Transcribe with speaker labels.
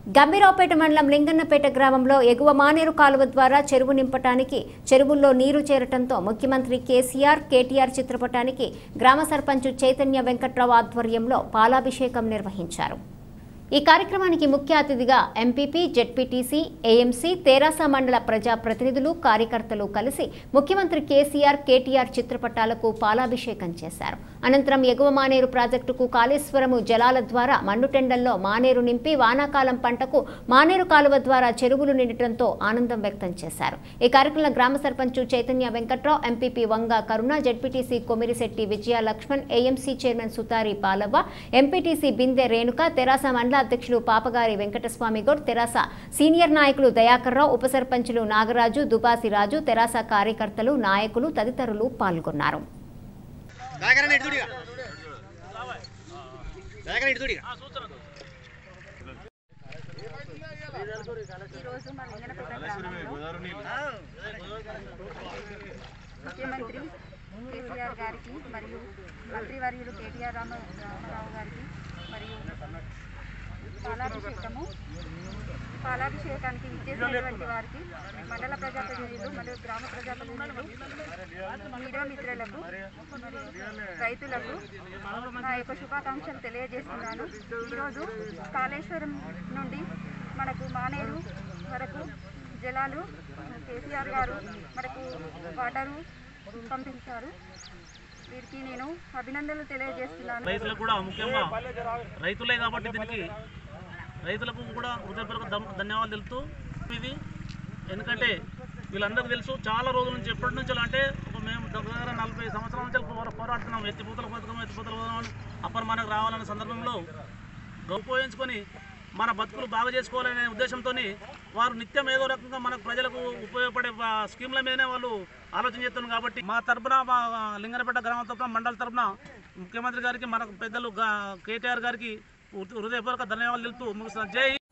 Speaker 1: గంభీరావుపేట మండలం లింగన్నపేట గ్రామంలో ఎగువ మానేరు కాలువ ద్వారా చెరువు నింపటానికి చెరువుల్లో నీరు చేరటంతో ముఖ్యమంత్రి కేసీఆర్ కేటీఆర్ చిత్రపటానికి గ్రామ సర్పంచ్ చైతన్య వెంకట్రావు ఆధ్వర్యంలో పాలాభిషేకం నిర్వహించారు ఈ కార్యక్రమానికి ముఖ్య అతిథిగా ఎంపీపీ జెడ్పీటీసీ ఏఎంసీ తెరాస మండల ప్రజా ప్రతినిధులు కార్యకర్తలు కలిసి ముఖ్యమంత్రి కేసీఆర్ కేటీఆర్ చిత్రపటాలకు పాలాభిషేకం చేశారు అనంతరం ఎగువ మానేరు ప్రాజెక్టుకు కాళేశ్వరము జలాల ద్వారా మండుటెండల్లో మానేరు నింపి వానాకాలం పంటకు మానేరు కాలువ ద్వారా చెరువులు నిండటంతో ఆనందం వ్యక్తం చేశారు ఈ కార్యక్రమంలో గ్రామ sarpanch Chaitanya Venkatrao MPP Vanga Karuna ZPTC Komirisetti Vijaya Laxman AMC chairman Sutari Palavva MPTC Binde Renuka తెరాస మండల అధ్యక్షులు పాపగారి వెంకటస్వామి గౌడ్ తెరాస సీనియర్ నాయకులు దయాకర్ రావు ఉప సర్పంచులు నాగరాజు దుబాసి రాజు తెరాస కార్యకర్తలు నాయకులు తదితరులు పాల్గొన్నారు
Speaker 2: దయకరణ ఇటు చూడిగా దయకరణ ఇటు చూడిగా
Speaker 3: ఈరోజు మన లింగనపేట గ్రామంలో ముఖ్యమంత్రి కేసీఆర్ గారికి మరియు మంత్రివర్యులు కేటీఆర్ రామ రామారావు గారికి మరియు పాలాభిషేకము పాలాభిషేకానికి విచ్చేసినటువంటి వారికి మండల ప్రజాప్రతినిధులు మరియు గ్రామ ప్రజాప్రతినిధులు మీడియా మిత్రులకు మరియు రైతులకు నా యొక్క శుభాకాంక్షలు తెలియజేస్తున్నాను ఈరోజు కాళేశ్వరం నుండి మనకు మానేరు వరకు జలాలు కేసీఆర్ గారు మనకు వాటరు పంపించారు వీరికి నేను అభినందనలు తెలియజేస్తున్నాను
Speaker 4: రైతులకు కూడా ముఖ్యంగా రైతులే కాబట్టి దీనికి రైతులకు కూడా హృదయపూర్వక ధన్- ధన్యవాదాలు తెలుపుతూ ఇది ఎందుకంటే వీళ్ళందరికీ తెలుసు చాలా రోజుల నుంచి ఎప్పటి నుంచి అంటే ఒక మేము దగ్గర నలభై సంవత్సరాల నుంచి పోరా- పోరాడుతున్నాం ఎత్తిపోతల పథకం ఎత్తిపోతల పథకం అని అప్పర్ మనకు రావాలనే సందర్భంలో ఉపయోగించుకొని మన బతుకులు బాగా చేసుకోవాలనే ఉద్దేశంతో వారు నిత్యం ఏదో రకంగా మన ప్రజలకు ఉపయోగపడే ఆ, స్కీమ్ల మీదనే వాళ్ళు ఆలోచన చేస్తున్నారు కాబట్టి మా తరపున మా లింగనపేట గ్రామ తరపున మండల తరపున ముఖ్యమంత్రి గారికి మన పెద్దలు గా- కేటీఆర్ గారికి హృదయపూర్వక ధన్యవాదాలు తెలుపుతూ ముగిస్తున్నాను జై